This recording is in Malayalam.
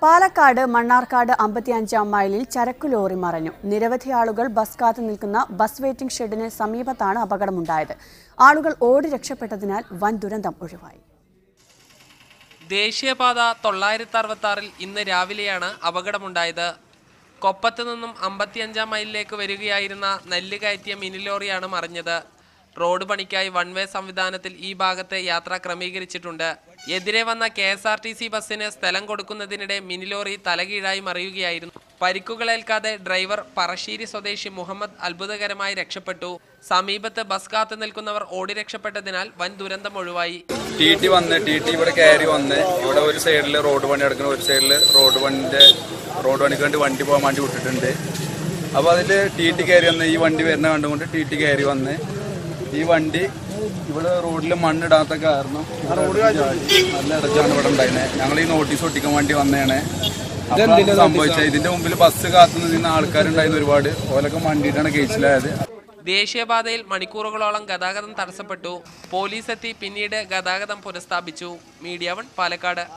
പാലക്കാട് മണ്ണാർക്കാട് അമ്പത്തിയഞ്ചാം മൈലിൽ ചരക്കു ലോറി മറഞ്ഞു നിരവധി ആളുകൾ ബസ് കാത്തു നിൽക്കുന്ന ബസ് വെയിറ്റിംഗ് ഷെഡിന് സമീപത്താണ് അപകടമുണ്ടായത് ആളുകൾ ഓടി രക്ഷപ്പെട്ടതിനാൽ വൻ ദുരന്തം ഒഴിവായി ദേശീയപാത തൊള്ളായിരത്തി അറുപത്തി ആറിൽ ഇന്ന് രാവിലെയാണ് അപകടമുണ്ടായത് കൊപ്പത്ത് നിന്നും അമ്പത്തിയഞ്ചാം മൈലിലേക്ക് വരികയായിരുന്ന നെല്ല് കയറ്റിയ മിനി ലോറിയാണ് മറിഞ്ഞത് റോഡ് പണിക്കായി വൺ വേ സംവിധാനത്തിൽ ഈ ഭാഗത്തെ യാത്ര ക്രമീകരിച്ചിട്ടുണ്ട് എതിരെ വന്ന K S R T C ബസ്സിന് സ്ഥലം കൊടുക്കുന്നതിനിടെ മിനി ലോറി തലകീഴായി മറിയുകയായിരുന്നു പരിക്കുകളേൽക്കാതെ ഡ്രൈവർ പറശ്ശേരി സ്വദേശി മുഹമ്മദ് അത്ഭുതകരമായി രക്ഷപ്പെട്ടു സമീപത്ത് ബസ് കാത്തു നിൽക്കുന്നവർ ഓടി രക്ഷപ്പെട്ടതിനാൽ വൻ ദുരന്തം ഒഴിവായി ടി ടി വന്ന് ടി ടി ഇവിടെ കയറി വന്ന് ഇവിടെ ഒരു സൈഡിൽ റോഡ് പണി നടക്കുന്ന ഒരു സൈഡിൽ റോഡ് പണിന്റെ റോഡ് പണിക്ക് വേണ്ടി വണ്ടി പോകാൻ വേണ്ടി വിട്ടിട്ടുണ്ട് അപ്പോൾ അതിൽ ടി ടി കയറി വന്ന് ഈ വണ്ടി വരുന്ന കണ്ടുകൊണ്ട് ടി ടി കയറി വന്ന് ഈ വണ്ടി ഇവിടെ റോഡിൽ മണ്ണിടാത്ത കാരണം ഇവിടെ ചാടി നല്ല ഇടച്ചാണ് ഇവിടെ ഉണ്ടായിരുന്നത് ഞങ്ങൾ ഈ നോട്ടീസ് ഒട്ടിക്കാൻ വേണ്ടി വന്നതാണ് അപ്പോഴാണ് സംഭവിച്ചത് ഇതിന്റെ മുമ്പിൽ ബസ് കാത്തു നിന്ന ആൾക്കാരുണ്ടായിരുന്നു ഒരുപാട് ഓലൊക്കെ മണ്ടിയിട്ടാണ് കേസിലായത് ദേശീയപാതയിൽ മണിക്കൂറുകളോളം ഗതാഗതം തടസ്സപ്പെട്ടു പോലീസ് എത്തി പിന്നീട് ഗതാഗതം പുനഃസ്ഥാപിച്ചു മീഡിയ വൺ പാലക്കാട്